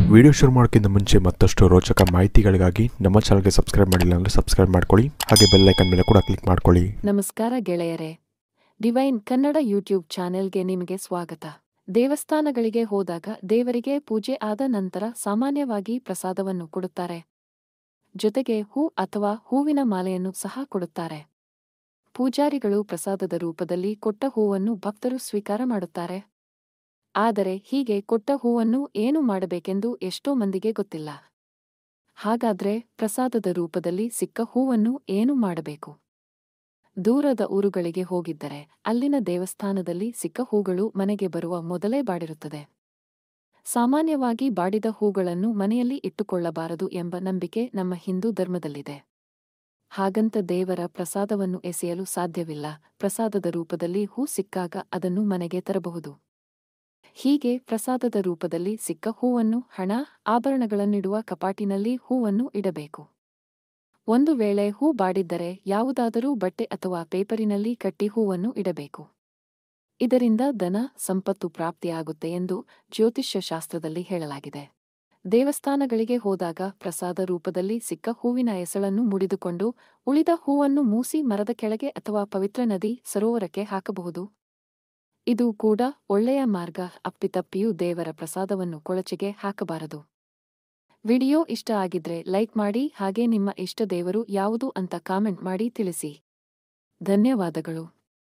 video ಶುರು ಮಾಡೋಕ್ಕಿಂತ ಮುಂಚೆ ಮತ್ತಷ್ಟು ರೋಚಕ ಮಾಹಿತಿಗಳಿಗಾಗಿ ನಮ್ಮ ಚಾನಲ್ಗೆ ಸಬ್ಸ್ಕ್ರೈಬ್ ಮಾಡಿಲ್ಲ ಅಂದರೆ ಸಬ್ಸ್ಕ್ರೈಬ್ ಮಾಡ್ಕೊಳ್ಳಿ ಹಾಗೆ ಬೆಲ್ ಐಕನ್ ಮೇಲೆ ಕೂಡ ಕ್ಲಿಕ್ ಮಾಡ್ಕೊಳ್ಳಿ ನಮಸ್ಕಾರ ಗೆಳೆಯರೇ ಡಿವೈನ್ ಕನ್ನಡ ಯೂಟ್ಯೂಬ್ ಚಾನೆಲ್ಗೆ ನಿಮಗೆ ಸ್ವಾಗತ ದೇವಸ್ಥಾನಗಳಿಗೆ ಹೋದಾಗ ದೇವರಿಗೆ ಪೂಜೆ ಆದ ನಂತರ ಸಾಮಾನ್ಯವಾಗಿ ಪ್ರಸಾದವನ್ನು ಕೊಡುತ್ತಾರೆ ಜೊತೆಗೆ ಹೂ ಅಥವಾ ಹೂವಿನ ಮಾಲೆಯನ್ನು ಸಹ ಕೊಡುತ್ತಾರೆ ಪೂಜಾರಿಗಳು ಪ್ರಸಾದದ ರೂಪದಲ್ಲಿ ಕೊಟ್ಟ ಹೂವನ್ನು ಭಕ್ತರು ಸ್ವೀಕಾರ ಮಾಡುತ್ತಾರೆ ಆದರೆ ಹೀಗೆ ಕೊಟ್ಟ ಹೂವನ್ನು ಏನು ಮಾಡಬೇಕೆಂದು ಎಷ್ಟೋ ಮಂದಿಗೆ ಗೊತ್ತಿಲ್ಲ ಹಾಗಾದ್ರೆ ಪ್ರಸಾದದ ರೂಪದಲ್ಲಿ ಸಿಕ್ಕ ಹೂವನ್ನು ಏನು ಮಾಡಬೇಕು ದೂರದ ಊರುಗಳಿಗೆ ಹೋಗಿದ್ದರೆ ಅಲ್ಲಿನ ದೇವಸ್ಥಾನದಲ್ಲಿ ಸಿಕ್ಕ ಹೂಗಳು ಮನೆಗೆ ಬರುವ ಮೊದಲೇ ಬಾಡಿರುತ್ತದೆ ಸಾಮಾನ್ಯವಾಗಿ ಬಾಡಿದ ಹೂಗಳನ್ನು ಮನೆಯಲ್ಲಿ ಇಟ್ಟುಕೊಳ್ಳಬಾರದು ಎಂಬ ನಂಬಿಕೆ ನಮ್ಮ ಹಿಂದೂ ಧರ್ಮದಲ್ಲಿದೆ ಹಾಗಂತ ದೇವರ ಪ್ರಸಾದವನ್ನು ಎಸೆಯಲು ಸಾಧ್ಯವಿಲ್ಲ ಪ್ರಸಾದದ ರೂಪದಲ್ಲಿ ಹೂ ಸಿಕ್ಕಾಗ ಅದನ್ನು ಮನೆಗೆ ತರಬಹುದು ಹೀಗೆ ಪ್ರಸಾದದ ರೂಪದಲ್ಲಿ ಸಿಕ್ಕ ಹೂವನ್ನು ಹಣ ಆಭರಣಗಳನ್ನಿಡುವ ಕಪಾಟಿನಲ್ಲಿ ಹೂವನ್ನು ಇಡಬೇಕು ಒಂದು ವೇಳೆ ಹೂ ಬಾಡಿದ್ದರೆ ಯಾವುದಾದರೂ ಬಟ್ಟೆ ಅಥವಾ ಪೇಪರಿನಲ್ಲಿ ಕಟ್ಟಿ ಹೂವನ್ನು ಇಡಬೇಕು ಇದರಿಂದ ಧನ ಸಂಪತ್ತು ಪ್ರಾಪ್ತಿಯಾಗುತ್ತೆ ಎಂದು ಜ್ಯೋತಿಷ್ಯ ಶಾಸ್ತ್ರದಲ್ಲಿ ಹೇಳಲಾಗಿದೆ ದೇವಸ್ಥಾನಗಳಿಗೆ ಹೋದಾಗ ಪ್ರಸಾದ ರೂಪದಲ್ಲಿ ಸಿಕ್ಕ ಹೂವಿನ ಎಸಳನ್ನು ಮುಡಿದುಕೊಂಡು ಉಳಿದ ಹೂವನ್ನು ಮೂಸಿ ಮರದ ಕೆಳಗೆ ಅಥವಾ ಪವಿತ್ರ ನದಿ ಸರೋವರಕ್ಕೆ ಹಾಕಬಹುದು ಇದು ಕೂಡ ಒಳ್ಳೆಯ ಮಾರ್ಗ ಅಪ್ಪಿತಪ್ಪಿಯೂ ದೇವರ ಪ್ರಸಾದವನ್ನು ಕೊಳಚೆಗೆ ಹಾಕಬಾರದು ವಿಡಿಯೋ ಇಷ್ಟ ಆಗಿದ್ರೆ ಲೈಕ್ ಮಾಡಿ ಹಾಗೆ ನಿಮ್ಮ ಇಷ್ಟ ದೇವರು ಯಾವುದು ಅಂತ ಕಾಮೆಂಟ್ ಮಾಡಿ ತಿಳಿಸಿ ಧನ್ಯವಾದಗಳು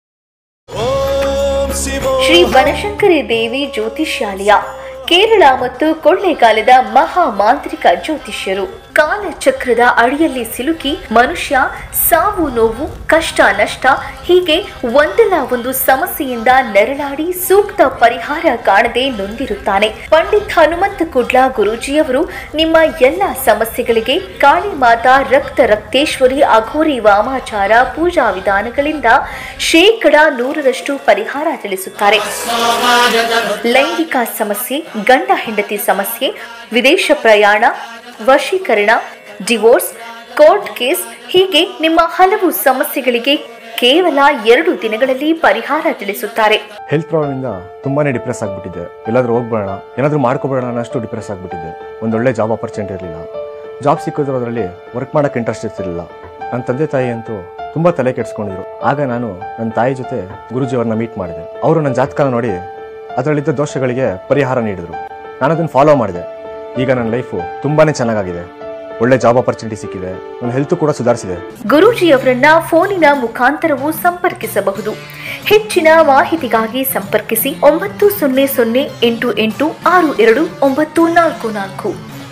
ಶ್ರೀ ಬನಶಂಕರಿ ದೇವಿ ಜ್ಯೋತಿಷ್ಯಾಲಯ ಕೇರಳ ಮತ್ತು ಕೊಳ್ಳೇಗಾಲದ ಮಹಾ ಮಾಂತ್ರಿಕ ಜ್ಯೋತಿಷ್ಯರು ಕಾಲಚಕ್ರದ ಅಡಿಯಲ್ಲಿ ಸಿಲುಕಿ ಮನುಷ್ಯ ಸಾವು ನೋವು ಕಷ್ಟ ನಷ್ಟ ಹೀಗೆ ಒಂದಲ್ಲ ಒಂದು ಸಮಸ್ಯೆಯಿಂದ ನೆರಳಾಡಿ ಸೂಕ್ತ ಪರಿಹಾರ ಕಾಣದೆ ನೊಂದಿರುತ್ತಾನೆ ಪಂಡಿತ್ ಹನುಮಂತ ಕುಡ್ಲ ಗುರೂಜಿಯವರು ನಿಮ್ಮ ಎಲ್ಲ ಸಮಸ್ಯೆಗಳಿಗೆ ಕಾಳಿ ಮಾತಾ ರಕ್ತ ರಕ್ತೇಶ್ವರಿ ಅಘೋರಿ ವಾಮಾಚಾರ ಪೂಜಾ ವಿಧಾನಗಳಿಂದ ಶೇಕಡ ನೂರರಷ್ಟು ಪರಿಹಾರ ತಿಳಿಸುತ್ತಾರೆ ಲೈಂಗಿಕ ಸಮಸ್ಯೆ ಗಂಡ ಹೆಂಡತಿ ಸಮಸ್ಯೆ ವಿದೇಶ ಪ್ರಯಾಣ ವಶೀಕರಣ ಡಿವೋರ್ಸ್ ಕೋರ್ಟ್ ಕೇಸ್ ಹೀಗೆ ನಿಮ್ಮ ಹಲವು ಸಮಸ್ಯೆಗಳಿಗೆ ಕೇವಲ ಎರಡು ದಿನಗಳಲ್ಲಿ ಪರಿಹಾರ ತಿಳಿಸುತ್ತಾರೆ ಹೆಲ್ತ್ ಪ್ರಾಬ್ಲಮ್ ಇಂದ ತುಂಬಾನೇ ಡಿಪ್ರೆಸ್ ಆಗ್ಬಿಟ್ಟಿದ್ದೆ ಎಲ್ಲಾದ್ರೂ ಹೋಗ್ಬೇಡ ಏನಾದ್ರೂ ಮಾಡ್ಕೊಬೇಡ ಅನ್ನೋಷ್ಟು ಡಿಪ್ರೆಸ್ ಆಗ್ಬಿಟ್ಟಿದ್ದೆ ಒಂದೊಳ್ಳೆ ಜಾಬ್ ಆಪರ್ಚುನಿಟಿ ಇರಲಿಲ್ಲ ಜಾಬ್ ಸಿಕ್ಕಿದ್ರು ಅದರಲ್ಲಿ ವರ್ಕ್ ಮಾಡಕ್ಕೆ ಇಂಟ್ರೆಸ್ಟ್ ಇರ್ತಿರ್ಲಿಲ್ಲ ನನ್ನ ತಂದೆ ತಾಯಿ ಅಂತೂ ತುಂಬಾ ತಲೆ ಕೆಡಿಸ್ಕೊಂಡಿದ್ರು ಆಗ ನಾನು ನನ್ನ ತಾಯಿ ಜೊತೆ ಗುರುಜಿ ಅವ್ರನ್ನ ಮೀಟ್ ಮಾಡಿದೆ ಅವರು ನನ್ನ ಜಾತಕ ನೋಡಿ ಅದರಲ್ಲಿದ್ದ ದೋಷಗಳಿಗೆ ಪರಿಹಾರ ನೀಡಿದ್ರು ನಾನು ಅದನ್ನು ಫಾಲೋ ಮಾಡಿದೆ ಈಗ ನನ್ನ ಲೈಫು ತುಂಬಾನೇ ಚೆನ್ನಾಗಾಗಿದೆ ಒಳ್ಳೆ ಜಾಬ್ ಆಪರ್ಚುನಿಟಿ ಸಿಕ್ಕಿದೆ ನನ್ನ ಹೆಲ್ತ್ ಕೂಡ ಸುಧಾರಿಸಿದೆ ಗುರೂಜಿಯವರನ್ನ ಫೋನಿನ ಮುಖಾಂತರವೂ ಸಂಪರ್ಕಿಸಬಹುದು ಹೆಚ್ಚಿನ ಮಾಹಿತಿಗಾಗಿ ಸಂಪರ್ಕಿಸಿ ಒಂಬತ್ತು ಸೊನ್ನೆ ಸೊನ್ನೆ ಎಂಟು ಎಂಟು ಆರು ಎರಡು ಒಂಬತ್ತು ನಾಲ್ಕು ನಾಲ್ಕು